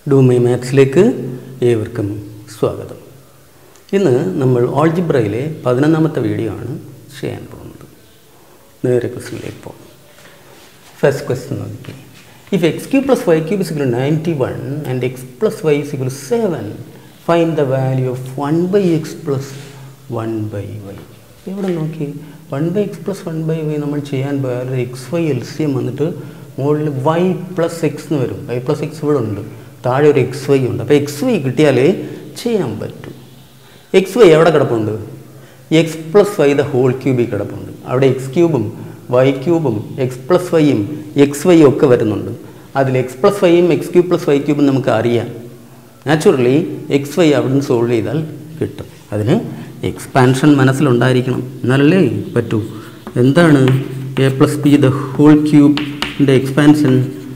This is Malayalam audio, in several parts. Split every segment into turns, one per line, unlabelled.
ഡൂമൈ മാത്സിലേക്ക് ഏവർക്കും സ്വാഗതം ഇന്ന് നമ്മൾ ഓൾജിബ്രയിലെ പതിനൊന്നാമത്തെ വീഡിയോ ആണ് ചെയ്യാൻ പോകുന്നത് നേരെ ക്വസ്റ്റിനിലേക്ക് പോകും ഫസ്റ്റ് ക്വസ്റ്റ്യൻ നോക്കി if x cube plus y cube is equal ninety one and x plus y is equal seven find the value of one by x plus one by y ഇവിടെ നോക്കി one by x plus one by y നമ്മൾ ചെയ്യാൻ പോയാൽ x y L C M വന്നിട്ട് മുകളിൽ വൈ പ്ലസ് എക്സ് എന്ന് വരും വൈ പ്ലസ് എക്സ് ഇവിടെ ഉണ്ട് താഴെ ഒരു എക്സ് വൈ ഉണ്ട് അപ്പോൾ എക്സ് വൈ കിട്ടിയാലേ ചെയ്യാൻ പറ്റൂ എക്സ് വൈ എവിടെ കിടപ്പുണ്ട് x plus y the whole ക്യൂബിൽ കിടപ്പുണ്ട് അവിടെ എക്സ് ക്യൂബും വൈ ക്യൂബും എക്സ് പ്ലസ് വൈയും എക്സ് വൈയും ഒക്കെ വരുന്നുണ്ട് അതിൽ എക്സ് പ്ലസ് വൈയും എക്സ് ക്യൂബ് പ്ലസ് വൈ ക്യൂബും നമുക്ക് അറിയാം നാച്ചുറലി എക്സ് വൈ അവിടുന്ന് സോൾവ് ചെയ്താൽ കിട്ടും അതിന് എക്സ്പാൻഷൻ മനസ്സിലുണ്ടായിരിക്കണം എന്നാലല്ലേ പറ്റൂ എന്താണ് a plus b the whole ക്യൂബിൻ്റെ expansion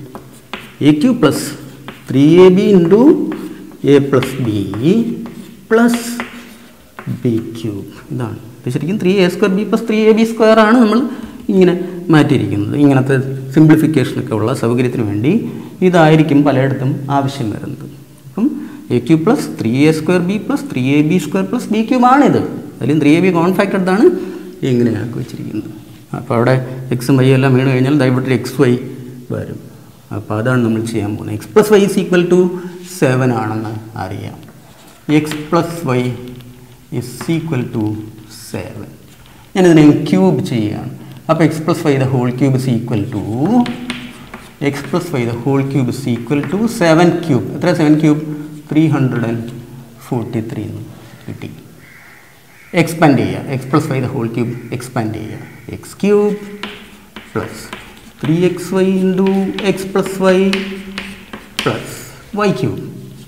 a cube plus three a b into a plus b plus b cube ഇതാണ് ഇത് ശരിക്കും three a square b plus three a b square ആണ് നമ്മൾ ഇങ്ങനെ മാറ്റിയിരിക്കുന്നത് ഇങ്ങനത്തെ സിംപ്ലിഫിക്കേഷനൊക്കെ ഉള്ള സൗകര്യത്തിന് വേണ്ടി ഇതായിരിക്കും പലയിടത്തും ആവശ്യം വരുന്നത് അപ്പം a cube plus three a square b plus three a b square plus b cube ആണിത് അതിലും ത്രീ എ ബി കോൺഫാക്റ്റഡാണ് ഇങ്ങനെയാക്കി വെച്ചിരിക്കുന്നത് അപ്പോൾ അവിടെ എക്സും വൈ എല്ലാം വീണ് കഴിഞ്ഞാൽ ദയവിട്ട് എക്സ് വൈ വരും അപ്പോൾ അതാണ് നമ്മൾ ചെയ്യാൻ പോകുന്നത് x plus y is equal to seven ആണെന്ന് അറിയാം x plus y is equal to seven ഞാനിതിനെ ക്യൂബ് ചെയ്യുകയാണ് അപ്പോൾ x plus y the whole cube is equal to x plus y the whole cube is equal to seven cube എത്ര seven cube three hundred and forty three എന്ന് കിട്ടി എക്സ്പാൻഡ് ചെയ്യുക x plus y the whole cube expand ചെയ്യുക x cube plus three x Y into x plus y plus y cube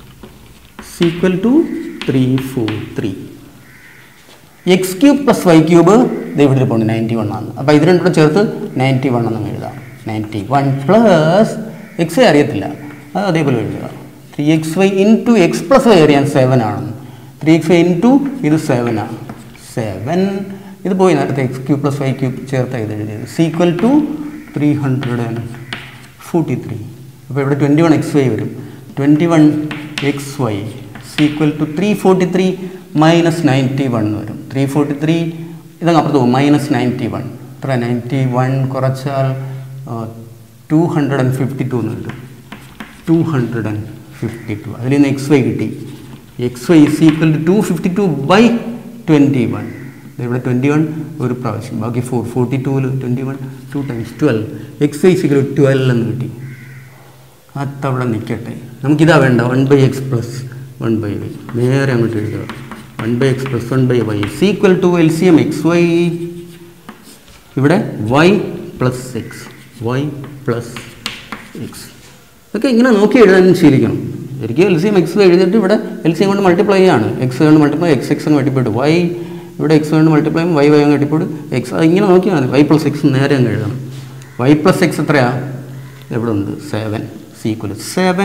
equal to three four three x cube plus y cube ഇത് ഇവിടെ പോണ്ട് നയൻറ്റി വൺ ആണ് അപ്പോൾ ഇത് രണ്ടും കൂടെ ചേർത്ത് നയൻറ്റി വൺ എന്ന് എഴുതാം നയൻറ്റി വൺ പ്ലസ് എക്സ് അറിയത്തില്ല അത് അതേപോലെ എഴുതുക three x y into x plus y അറിയാൻ സെവൻ ആണെന്ന് three x y into ഇത് സെവൻ ആണ് സെവൻ ഇത് പോയി നേരത്തെ x cube plus y cube ചേർത്ത് ഇത് എഴുതിയത് is equal to three hundred and forty three അപ്പോൾ ഇവിടെ ട്വൻറ്റി വൺ എക്സ് വൈ വരും twenty one x y is equal to three forty three minus ninety one വരും ത്രീ ഫോർട്ടി ത്രീ ഇതങ്ങ് അപ്പുറത്ത് പോകും മൈനസ് നയൻറ്റി വൺ എത്ര നയൻറ്റി വൺ കുറച്ചാൽ two hundred and fifty two എന്ന് കിട്ടും two hundred and fifty two അതിൽ നിന്ന് എക്സ് വൈ കിട്ടി x y is equal to two fifty two by twenty one ഇവിടെ ട്വൻറ്റി വൺ ഒരു പ്രാവശ്യം ബാക്കി ഫോർ ഫോർട്ടി ടൂവിൽ twenty one two times twelve x y is equal twelve എന്ന് കിട്ടി അതവിടെ നിൽക്കട്ടെ നമുക്കിതാ വേണ്ട one by x plus one by y നേരെ അങ്ങോട്ട് എഴുതുക one by x plus one by y is equal to L C M x y ഇവിടെ y plus x y plus x ഇതൊക്കെ ഇങ്ങനെ നോക്കി എഴുതാൻ ശീലിക്കണം ശരിക്കും എൽ സി എം എക്സ് എഴുതിയിട്ട് ഇവിടെ എൽ സി എം കൊണ്ട് മൾട്ടിപ്ലൈ ആണ് എക്സ് കൊണ്ട് മൾട്ടിപ്ലൈ എക്സ് എക്സ് എന്ന് മൾട്ടിപ്ലൈ വൈ ഇവിടെ എക്സ് കൊണ്ട് മൾട്ടിപ്ലൈ വൈ വൈ അങ്ങ് മൾട്ടിപ്ലൈ എക്സ് അത് ഇങ്ങനെ നോക്കിയാൽ മതി വൈ പ്ലസ് എക്സ് നേരെ അങ്ങ് എഴുതണം വൈ പ്ലസ് എക്സ് എത്രയാണ് എവിടെ ഉണ്ട് seven is equal seven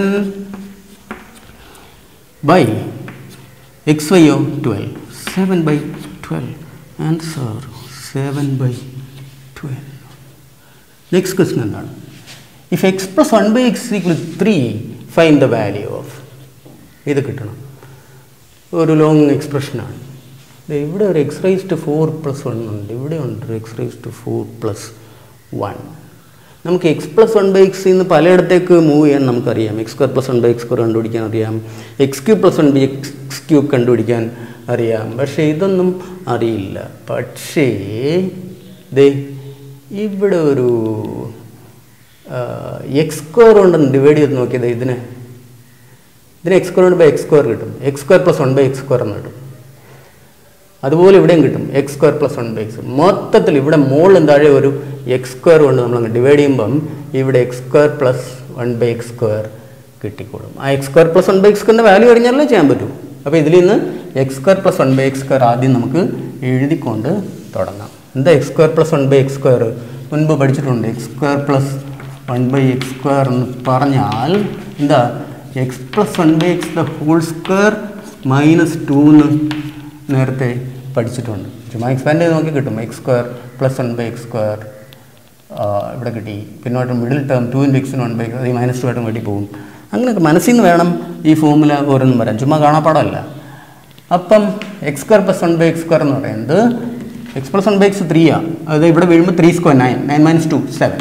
by x y oh twelve seven by twelve answer seven by twelve next question എന്താണ് if x plus one by x equal three find the value of ഇത് കിട്ടണം ഒരു ലോങ് എക്സ്പ്രഷനാണ് ഇവിടെ ഒരു x raise to four plus one ഉണ്ട് ഇവിടെ ഉണ്ട് ഒരു x raise to four plus one നമുക്ക് x plus one by x നിന്ന് പലയിടത്തേക്ക് മൂവ് ചെയ്യാൻ നമുക്കറിയാം x square plus one by x square കണ്ടുപിടിക്കാൻ അറിയാം x cube plus one by x cube കണ്ടുപിടിക്കാൻ അറിയാം പക്ഷേ ഇതൊന്നും അറിയില്ല പക്ഷേ ദേ ഇവിടെ ഒരു എക്സ് സ്ക്വയർ കൊണ്ടൊന്ന് ഡിവൈഡ് ചെയ്ത് നോക്കിയത് ഇതിനെ ഇതിന് എക്സ് സ്ക്വയർ കൊണ്ട് ബൈ എക്സ് സ്ക്വയർ കിട്ടും x square plus one by x square എന്ന് കിട്ടും അതുപോലെ ഇവിടെയും കിട്ടും x square plus one by x മൊത്തത്തിൽ ഇവിടെ മുകളിലും താഴെ ഒരു എക്സ് സ്ക്വയർ കൊണ്ട് നമ്മൾ ഡിവൈഡ് ചെയ്യുമ്പം ഇവിടെ x square plus one by x square കിട്ടിക്കോളും ആ x square plus one by x സ്ക്വയറിൻ്റെ വാല്യൂ കഴിഞ്ഞാലേ ചെയ്യാൻ പറ്റൂ അപ്പോൾ ഇതിൽ നിന്ന് x square plus one by x square ആദ്യം നമുക്ക് എഴുതിക്കൊണ്ട് തുടങ്ങാം എന്താ x square plus one by x square മുൻപ് പഠിച്ചിട്ടുണ്ട് x square plus one by x square എന്ന് പറഞ്ഞാൽ എന്താ x plus one by x the whole square minus two എന്ന് നേരത്തെ പഠിച്ചിട്ടുണ്ട് ചുമ്മാ എക്സ്പാൻഡ് ചെയ്ത് നോക്കി കിട്ടും x square plus one by x square ഇവിടെ കിട്ടി പിന്നോട്ട് മിഡിൽ ടേം ടു ഇൻറ്റു എക്സിന് വൺ ബൈ അത് മൈനസ് ടു ആയിട്ട് വേണ്ടി പോകും അങ്ങനെയൊക്കെ മനസ്സിൽ നിന്ന് വേണം ഈ ഫോമുല ഓരോന്നും വരാൻ ചുമ്മാ കാണാപ്പാടമല്ല അപ്പം x square plus one by x square എന്ന് പറയുന്നത് x plus one by x three ആണ് അത് ഇവിടെ വീഴുമ്പോൾ three square nine nine minus two seven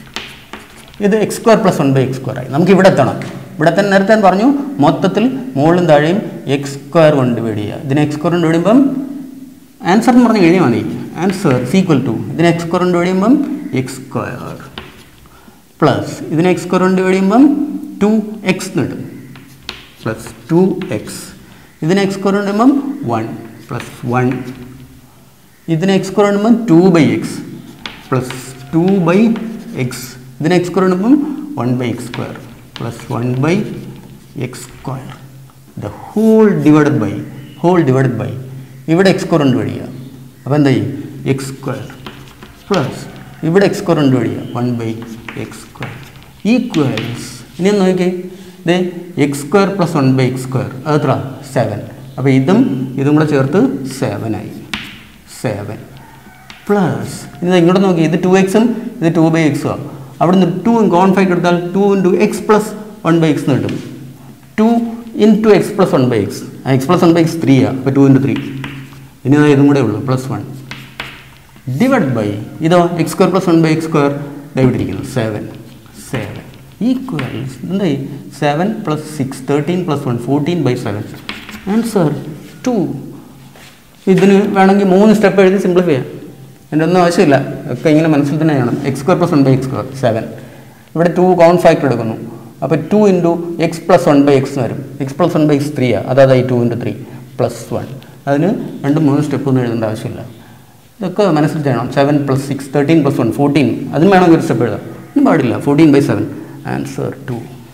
ഇത് x square plus one by x square ആയി നമുക്ക് ഇവിടെ എത്തണം ഇവിടെ തന്നെ നേരത്തെ ഞാൻ പറഞ്ഞു മൊത്തത്തിൽ മുകളിലും താഴെയും എക്സ് സ്ക്വയർ കൊണ്ട് ഡിവൈഡ് ചെയ്യുക ഇതിനെ എക്സ് സ്ക്വയർ കൊണ്ട് ഡിവൈഡ് ആൻസർ എന്ന് പറഞ്ഞ് എഴുതിയാൽ മതി ആൻസർ സീക്വൽ ടു ഇതിനെ എക്സ് സ്ക്വയർ കൊണ്ട് ഡിവൈഡ് ചെയ്യുമ്പം എക്സ് സ്ക്വയർ പ്ലസ് ഇതിനെ എക്സ് സ്ക്വയർ കൊണ്ട് ഡിവൈഡ് ചെയ്യുമ്പം ടു എക്സ് എന്ന് കിട്ടും പ്ലസ് ടു എക്സ് ഇതിനെ എക്സ് സ്ക്വയർ കൊണ്ട് ചെയ്യുമ്പം വൺ പ്ലസ് വൺ ഇതിനെ എക്സ് സ്ക്വയർ കൊണ്ട് ചെയ്യുമ്പം two by x plus two by x ഇതിനെ എക്സ് സ്ക്വയർ കൊണ്ട് ചെയ്യുമ്പം one by x square plus one by x square the whole divided by whole divided by ഇവിടെ എക്സ് സ്ക്വയർ കൊണ്ട് വഴിയുക അപ്പോൾ എന്താ ചെയ്യും എക്സ് സ്ക്വയർ പ്ലസ് ഇവിടെ എക്സ് സ്ക്വയർ കൊണ്ട് വഴിയുക one by x square equals ഇനി ഒന്ന് നോക്കിയേ ഇത് x square plus one by x square അത് എത്ര സെവൻ അപ്പോൾ ഇതും ഇതും കൂടെ ചേർത്ത് സെവനായി സെവൻ പ്ലസ് ഇനി ദാ ഇങ്ങോട്ട് നോക്കി ഇത് ടു എക്സും ഇത് ടു ബൈ എക്സും ആണ് അവിടുന്ന് ടു കോൺഫൈറ്റ് എടുത്താൽ two into x plus one by x കിട്ടും two into x plus one by x x plus one by x three ആണ് അപ്പോൾ ടു ഇൻറ്റു ത്രീ ഇനി ദാ ഇതും കൂടെ ഉള്ളൂ പ്ലസ് വൺ ഡിവൈഡ് ബൈ ഇതോ x square plus one by x square ഇരിക്കുന്നു സെവൻ സെവൻ ഈക്വൽസ് എന്തായി seven plus six thirteen plus one fourteen by seven answer two ഇതിന് വേണമെങ്കിൽ മൂന്ന് സ്റ്റെപ്പ് എഴുതി സിംപ്ലിഫൈ ചെയ്യാം എൻ്റെ ഒന്നും ആവശ്യമില്ല ഒക്കെ ഇങ്ങനെ മനസ്സിൽ തന്നെ ചെയ്യണം x square plus one by x square seven ഇവിടെ ടു കോൺ ഫാക്ടർ എടുക്കുന്നു അപ്പോൾ two into x plus one by x വരും x plus one by x three ആണ് അതായത് two into three plus one അതിന് രണ്ട് മൂന്ന് സ്റ്റെപ്പ് ഒന്നും എഴുതേണ്ട ആവശ്യമില്ല ഇതൊക്കെ മനസ്സിൽ ചെയ്യണം seven plus six thirteen plus one fourteen അതിന് വേണമെങ്കിൽ ഒരു സ്റ്റെപ്പ് എഴുതാം ഒന്നും പാടില്ല fourteen by seven answer two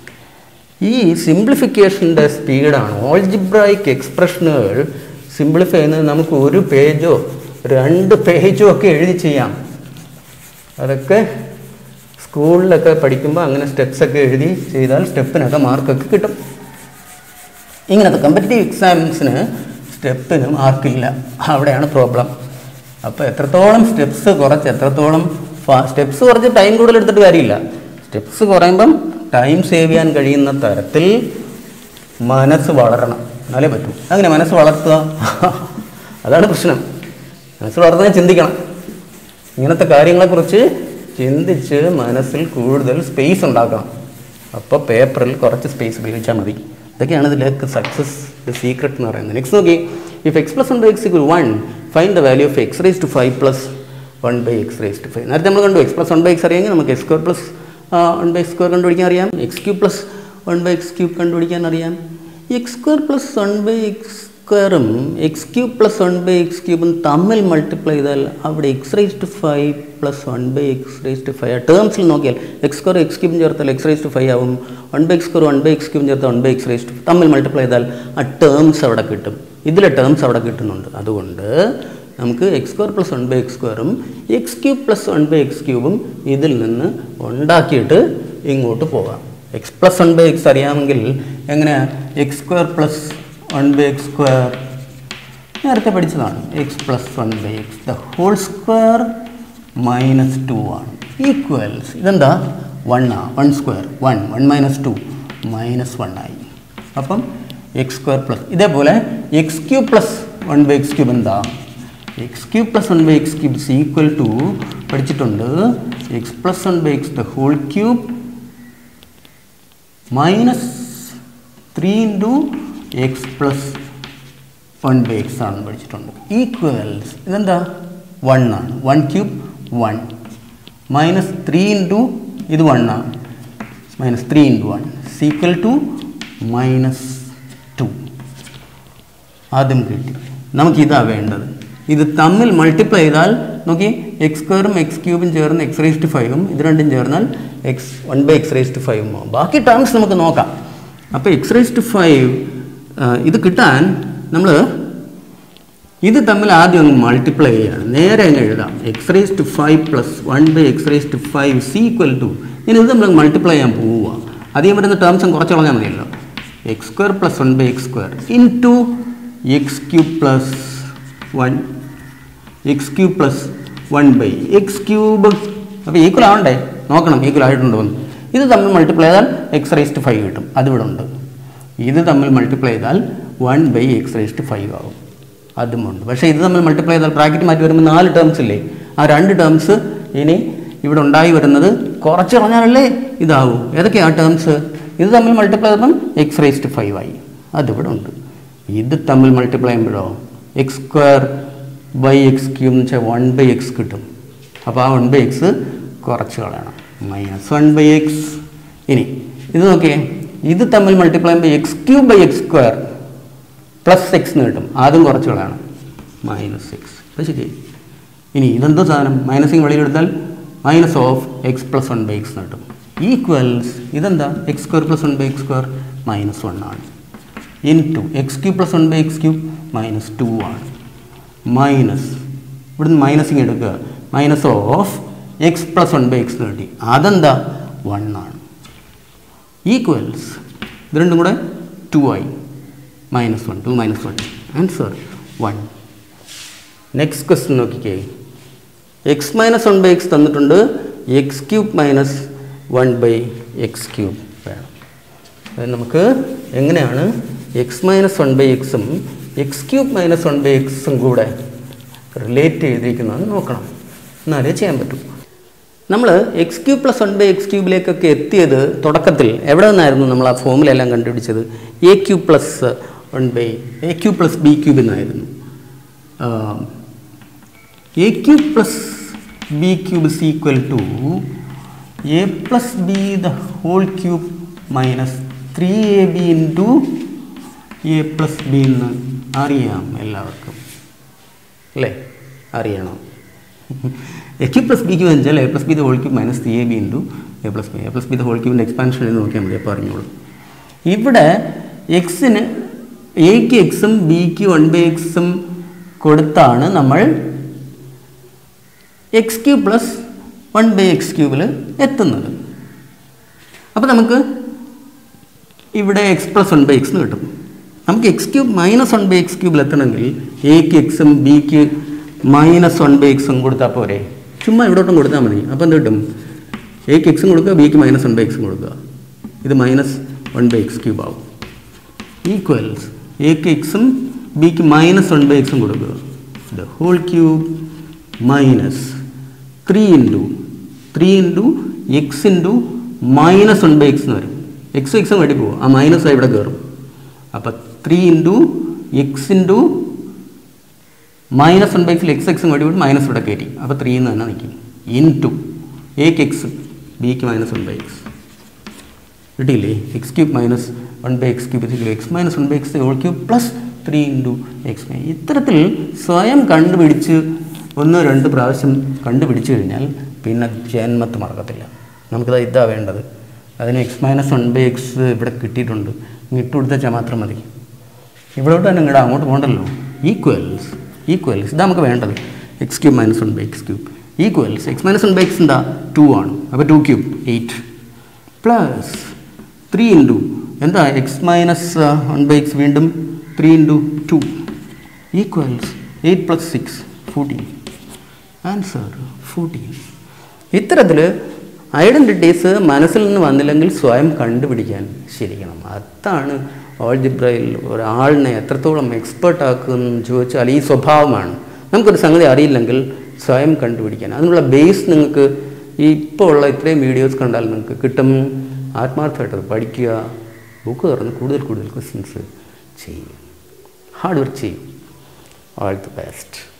ഈ സിംപ്ലിഫിക്കേഷൻ്റെ സ്പീഡാണ് ഓൾജിബ്രായിക് എക്സ്പ്രഷനുകൾ സിംപ്ലിഫൈ ചെയ്യുന്നത് നമുക്ക് ഒരു പേജോ രണ്ട് പേജോ ഒക്കെ എഴുതി ചെയ്യാം അതൊക്കെ സ്കൂളിലൊക്കെ പഠിക്കുമ്പോൾ അങ്ങനെ സ്റ്റെപ്സ് ഒക്കെ എഴുതി ചെയ്താൽ സ്റ്റെപ്പിനൊക്കെ മാർക്കൊക്കെ കിട്ടും ഇങ്ങനത്തെ കമ്പറ്റീവ് എക്സാംസിന് സ്റ്റെപ്പിന് മാർക്കില്ല അവിടെയാണ് പ്രോബ്ലം അപ്പോൾ എത്രത്തോളം സ്റ്റെപ്സ് കുറച്ച് എത്രത്തോളം സ്റ്റെപ്സ് കുറച്ച് ടൈം കൂടുതൽ എടുത്തിട്ട് കാര്യമില്ല സ്റ്റെപ്സ് കുറയുമ്പം ടൈം സേവ് ചെയ്യാൻ കഴിയുന്ന തരത്തിൽ മനസ്സ് വളരണം എന്നാലേ പറ്റൂ അങ്ങനെ മനസ്സ് വളർത്തുക അതാണ് പ്രശ്നം മനസ്സ് വളർത്താൻ ചിന്തിക്കണം ഇങ്ങനത്തെ കാര്യങ്ങളെക്കുറിച്ച് ചിന്തിച്ച് മനസ്സിൽ കൂടുതൽ സ്പേസ് ഉണ്ടാക്കണം അപ്പോൾ പേപ്പറിൽ കുറച്ച് സ്പേസ് ഉപയോഗിച്ചാൽ മതി ഇതൊക്കെയാണ് ഇതിലേക്ക് സക്സസ് ദ സീക്രട്ട് എന്ന് പറയുന്നത് നെക്സ്റ്റ് നോക്കി if x plus one by x equal one fine the value of x raise to five plus one by x raise to five നേരത്തെ നമ്മൾ കണ്ടു x plus one by x അറിയാമെങ്കിൽ നമുക്ക് x square plus one by x square കണ്ടുപിടിക്കാൻ അറിയാം x cube plus one by x cube കണ്ടുപിടിക്കാൻ അറിയാം x square plus one by x സ്ക്വയറും x cube plus one by x ക്യൂബും തമ്മിൽ മൾട്ടിപ്ലൈ ചെയ്താൽ അവിടെ x raise to five plus one by x raise to five ആ ടേംസിൽ നോക്കിയാൽ എക്സ് സ്ക്വയർ എക്സ് ക്യൂബും ചേർത്താൽ എക്സ് റേസ് ടു ഫൈവ് ആവും one by x square one by x ക്യൂബും ചേർത്താൽ one by x raise to തമ്മിൽ മൾട്ടിപ്ലൈ ചെയ്താൽ ആ ടേംസ് അവിടെ കിട്ടും ഇതിലെ ടേംസ് അവിടെ കിട്ടുന്നുണ്ട് അതുകൊണ്ട് നമുക്ക് x square plus one by x സ്ക്വയറും x cube plus one by x ക്യൂബും ഇതിൽ നിന്ന് ഉണ്ടാക്കിയിട്ട് ഇങ്ങോട്ട് പോകാം x plus one by x അറിയാമെങ്കിൽ എങ്ങനെയാണ് x square plus one by x square നേരത്തെ പഠിച്ചതാണ് x plus one by x the whole square minus two ആണ് ഈക്വൽസ് ഇതെന്താ വൺ ആ one square one one minus two minus one ആയി അപ്പം എക്സ് സ്ക്വയർ പ്ലസ് ഇതേപോലെ x cube plus one by x cube എന്താ x cube plus one by x cube equal to പഠിച്ചിട്ടുണ്ട് x plus one by x the whole cube minus three into x plus one by x ആണെന്ന് പഠിച്ചിട്ടുണ്ട് ഈക്വൽസ് ഇതെന്താ വൺ ആണ് one cube one minus three into ഇത് വൺ ആണ് minus three into one equal to minus two ആദ്യം കിട്ടി നമുക്കിതാ വേണ്ടത് ഇത് തമ്മിൽ മൾട്ടിപ്ലൈ ചെയ്താൽ നോക്കി എക്സ് സ്ക്വയറും എക്സ് ക്യൂബും ചേർന്ന് എക്സ് റേസ് ടു ഫൈവും ഇത് രണ്ടും ചേർന്നാൽ x one by x raise to ഫൈവും ആവും ബാക്കി ടേംസ് നമുക്ക് നോക്കാം അപ്പോൾ എക്സ് റേസ് ടു ഫൈവ് ഇത് കിട്ടാൻ നമ്മൾ ഇത് തമ്മിൽ ആദ്യം അങ്ങ് മൾട്ടിപ്ലൈ ചെയ്യാണ് നേരെ അങ്ങ് എഴുതാം x raise to five plus one by x raise to five equal to ഇനി ഇത് നമ്മൾ മൾട്ടിപ്ലൈ ചെയ്യാൻ പോവുക അധികം വരുന്ന ടേംസും കുറച്ച് കളഞ്ഞാൽ മതിയല്ലോ x square plus one by x square into x cube plus one x cube plus one by x cube അപ്പോൾ ഈക്വൽ ആവണ്ടേ നോക്കണം ഈക്വൽ ആയിട്ടുണ്ടോ എന്ന് ഇത് തമ്മിൽ മൾട്ടിപ്ലൈ ചെയ്താൽ എക്സ് റേസ്റ്റ് ഫൈവ് കിട്ടും അതിവിടെ ഉണ്ട് ഇത് തമ്മിൽ മൾട്ടിപ്ലൈ ചെയ്താൽ one by x raised five ആകും അതുമുണ്ട് പക്ഷേ ഇത് തമ്മിൽ മൾട്ടിപ്ലൈ ചെയ്താൽ ബ്രാക്കറ്റ് മാറ്റി വരുമ്പോൾ നാല് ടേംസ് ഇല്ലേ ആ രണ്ട് ടേംസ് ഇനി ഇവിടെ ഉണ്ടായി വരുന്നത് കുറച്ച് കളഞ്ഞാലല്ലേ ഇതാവൂ ഏതൊക്കെയാണ് ടേംസ് ഇത് തമ്മിൽ മൾട്ടിപ്ലൈ ചെയ്തപ്പം എക്സ് റേസ്റ്റ് ഫൈവ് ആയി അതിവിടെ ഉണ്ട് ഇത് തമ്മിൽ മൾട്ടിപ്ലൈ ചെയ്യുമ്പോഴോ x square by x cube എന്ന് വെച്ചാൽ വൺ ബൈ എക്സ് കിട്ടും അപ്പോൾ ആ വൺ ബൈ എക്സ് കുറച്ച് കളയണം മൈനസ് വൺ ബൈ എക്സ് ഇനി ഇത് നോക്കിയേ ഇത് തമ്മിൽ മൾട്ടിപ്ലൈ ചെയ്യുമ്പോൾ x cube by x square plus x എന്ന് കിട്ടും ആദ്യം കുറച്ച് കളയണം മൈനസ് എക്സ് അത് ശരി ഇനി ഇതെന്തോ സാധനം മൈനസിങ് വെളിയിലെടുത്താൽ minus of x plus one by x എന്ന് കിട്ടും ഈക്വൽസ് ഇതെന്താ x square plus one by x square minus one ആണ് into x cube plus one by x cube minus two ആണ് മൈനസ് ഇവിടുന്ന് മൈനസിങ് എടുക്കുക minus of x plus one by x എന്ന് കിട്ടി അതെന്താ വൺ ആണ് ഈക്വൽസ് ഇത് രണ്ടും കൂടെ ടു ആയി minus one two minus one answer one next question നോക്കിക്കേ x minus one by x തന്നിട്ടുണ്ട് x cube minus one by x cube വേണം അത് നമുക്ക് എങ്ങനെയാണ് എക്സ് മൈനസ് വൺ ബൈ എക്സും x cube minus one by എക്സും കൂടെ റിലേറ്റ് ചെയ്തിരിക്കുന്നത് നോക്കണം എന്നാലേ ചെയ്യാൻ പറ്റും നമ്മൾ x cube plus one by x ക്യൂബിലേക്കൊക്കെ എത്തിയത് തുടക്കത്തിൽ എവിടെ നിന്നായിരുന്നു നമ്മൾ ആ ഫോമിലെല്ലാം കണ്ടുപിടിച്ചത് a cube plus one by A cube plus b cube എന്നായിരുന്നു a cube plus b cube is equal to a plus b the whole cube minus three a b into a plus b എന്ന് അറിയാം എല്ലാവർക്കും അല്ലേ അറിയണം a cube plus b cube എന്ന് വെച്ചാൽ a plus b the whole cube minus three a b into a plus b a plus b the whole ക്യൂബിൻ്റെ എക്സ്പാൻഷൻ എന്ന് നോക്കിയാൽ മതി അപ്പോൾ അറിഞ്ഞോളൂ ഇവിടെ എക്സിന് എക്ക് എക്സും ബിക്ക് വൺ ബൈ എക്സും കൊടുത്താണ് നമ്മൾ x cube plus one by x ക്യൂബിൽ എത്തുന്നത് അപ്പോൾ നമുക്ക് ഇവിടെ x plus one by x എന്ന് കിട്ടും നമുക്ക് x cube minus one by x ക്യൂബിൽ എത്തണമെങ്കിൽ എക്ക് എക്സും ബിക്ക് മൈനസ് വൺ ബൈ എക്സും കൊടുത്താൽ പോരെ ചുമ്മാ ഇവിടോട്ടും കൊടുത്താൽ മതി അപ്പോൾ എന്ത് കിട്ടും എക്ക് എക്സും കൊടുക്കുക ബിക്ക് മൈനസ് വൺ ബൈ എക്സും കൊടുക്കുക ഇത് minus one by x cube ആവും ഈക്വൽസ് എക്ക് എക്സും ബിക്ക് മൈനസ് വൺ ബൈ എക്സും കൊടുക്കുക the whole cube minus three into three into x into minus one by x എന്ന് വരും എക്സും എക്സും വേണ്ടി പോകും ആ മൈനസ് ഇവിടെ കയറും അപ്പോൾ three into x into minus one by എക്സിൽ എക്സ് എക്സും വേണ്ടി പോയിട്ട് മൈനസ് ഇവിടെ കയറ്റി അപ്പോൾ ത്രീ എന്ന് തന്നെ നിൽക്കും ഇൻ ടു എക്ക് എക്സ് ബിക്ക് മൈനസ് വൺ ബൈ എക്സ് കിട്ടിയില്ലേ x cube minus one by x cube x minus one by x whole cube plus three into x ഇത്തരത്തിൽ സ്വയം കണ്ടുപിടിച്ച് ഒന്നോ രണ്ട് പ്രാവശ്യം കണ്ടുപിടിച്ചു കഴിഞ്ഞാൽ പിന്നെ ജന്മത്ത് മറക്കത്തില്ല നമുക്കിത് ഇതാ വേണ്ടത് അതിന് x minus one by x ഇവിടെ കിട്ടിയിട്ടുണ്ട് ഇട്ട് കൊടുത്താൽ മാത്രം മതി ഇവിടോട്ട് തന്നെ ഇങ്ങോട്ട് അങ്ങോട്ട് പോകണ്ടല്ലോ ഈക്വൽസ് ഈക്വൽസ് ഇതാ നമുക്ക് വേണ്ടത് x cube minus one by x cube equals x minus one by x എന്താ ടു ആണ് അപ്പോൾ two cube eight plus three into എന്താ x minus one by x വീണ്ടും three into two equals eight plus six fourteen answer fourteen ഇത്തരത്തിൽ ഐഡൻറ്റിറ്റീസ് മനസ്സിൽ നിന്ന് വന്നില്ലെങ്കിൽ സ്വയം കണ്ടുപിടിക്കാൻ ശരിക്കണം അതാണ് ഓൾജിബ്രയിൽ ഒരാളിനെ എത്രത്തോളം എക്സ്പേർട്ട് ആക്കുമെന്ന് ചോദിച്ചാൽ ഈ സ്വഭാവമാണ് നമുക്കൊരു സംഗതി അറിയില്ലെങ്കിൽ സ്വയം കണ്ടുപിടിക്കാൻ അതിനുള്ള ബേസ് നിങ്ങൾക്ക് ഈ ഇപ്പോൾ ഉള്ള ഇത്രയും വീഡിയോസ് കണ്ടാൽ നിങ്ങൾക്ക് കിട്ടും ആത്മാർത്ഥമായിട്ട് അത് പഠിക്കുക ബുക്ക് തുറന്ന് കൂടുതൽ കൂടുതൽ ക്വസ്റ്റ്യൻസ് ചെയ്യും ഹാർഡ് വർക്ക് ചെയ്യും ഓൾ ദി ബെസ്റ്റ്